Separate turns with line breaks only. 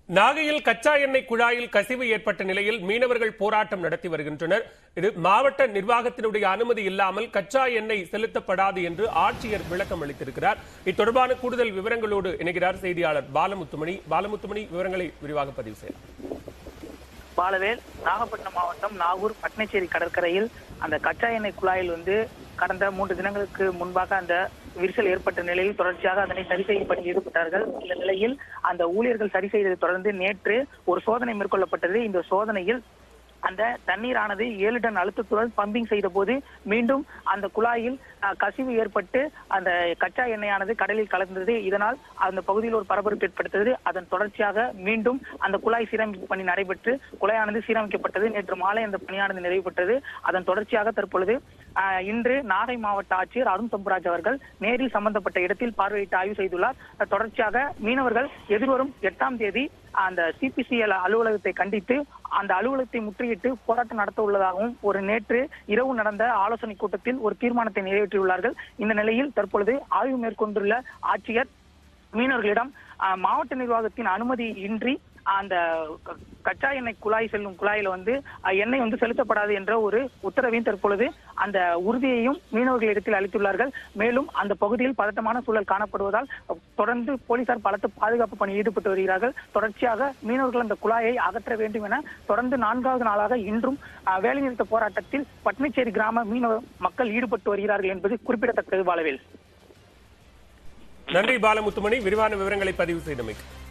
நாகையில் கச்சா எண்ணெய் குழாயில் கசிவு ஏற்பட்ட நிலையில் மீனவர்கள் போராட்டம் நடத்தி வருகின்றனர் இது மாவட்ட நிர்வாகத்தினுடைய அனுமதி இல்லாமல் கச்சா எண்ணெய் செலுத்தப்படாது என்று ஆட்சியர் விளக்கம் அளித்திருக்கிறார் இத்தொடர்பான கூடுதல் விவரங்களோடு இணைகிறார் செய்தியாளர் பாலமுத்துமணி பாலமுத்துமணி விவரங்களை விரிவாக பதிவு செய்யலாம்
பாலவேல் நாகப்பட்டினம் மாவட்டம் நாகூர் பட்னச்சேரி கடற்கரையில் அந்த கச்சா எண்ணெய் குழாயில் வந்து கடந்த மூன்று தினங்களுக்கு முன்பாக அந்த விரிசல் ஏற்பட்ட நிலையில் தொடர்ச்சியாக அதனை சரி செய்யும் பணியில் ஈடுபட்டார்கள் இந்த நிலையில் அந்த ஊழியர்கள் சரி செய்ததை தொடர்ந்து நேற்று ஒரு சோதனை மேற்கொள்ளப்பட்டது இந்த சோதனையில் அந்த தண்ணீரானது ஏழு டன் அழுத்தத்துடன் பம்பிங் செய்த போது மீண்டும் அந்த குழாயில் அஹ், கசிவு ஏற்பட்டு அந்த கச்சா எண்ணெயானது கடலில் கலந்தது இதனால் அந்த பகுதியில் ஒரு பரபரப்பு ஏற்படுத்தது அதன் தொடர்ச்சியாக மீண்டும் அந்த குழாய் சீரமைப்பு பணி நடைபெற்று குழாயானது சீரமைக்கப்பட்டது நேற்று மாலை அந்த பணியானது நிறைவு பெற்றது அதன் தொடர்ச்சியாக தற்பொழுது அஹ், இன்று நாகை மாவட்ட ஆட்சியர் அருண் தம்புராஜ் அவர்கள் நேரில் சம்பந்தப்பட்ட இடத்தில் பார்வையிட்டு ஆய்வு செய்துள்ளார் அஹ், தொடர்ச்சியாக மீனவர்கள் எதிர்வரும் எட்டாம் தேதி அந்த சிபிசிஎல் அலுவலகத்தை கண்டித்து அந்த அலுவலகத்தை முற்றுகிட்டு போராட்டம் நடத்த உள்ளதாகவும் ஒரு நேற்று இரவு நடந்த ஆலோசனை கூட்டத்தில் ஒரு தீர்மானத்தை நிறைவேற்றியுள்ளார்கள் இந்த நிலையில் தற்பொழுது ஆய்வு மேற்கொண்டுள்ள ஆட்சியர் மீனவர்களிடம் அஹ், மாவட்ட நிர்வாகத்தின் அனுமதி இன்றி அந்த க- கச்சா எண்ணெய் குழாய் செல்லும் குழாயில வந்து அஹ், எண்ணெய் வந்து செலுத்தப்படாது என்ற ஒரு உத்தரவையும் தற்பொழுது அந்த உறுதியையும் மீனவர்களிடத்தில் அளித்துள்ளார்கள் மேலும் அந்த பகுதியில் பதட்டமான சூழல் காணப்படுவதால் அஹ், தொடர்ந்து போலீசார் பலத்த பாதுகாப்பு பணியில் ஈடுபட்டு வருகிறார்கள் தொடர்ச்சியாக மீனவர்கள் அந்த குழாயை அகற்ற வேண்டும் என தொடர்ந்து நான்காவது நாளாக இன்றும் அஹ், வேலைநிறுத்த போராட்டத்தில் பட்னச்சேரி கிராம மீனவ மக்கள் ஈடுபட்டு வருகிறார்கள் என்பது குறிப்பிடத்தக்கது பாலவேல்
நன்றி பாலமுத்துமணி விரிவான விவரங்களை பதிவு செய்தமைக்கு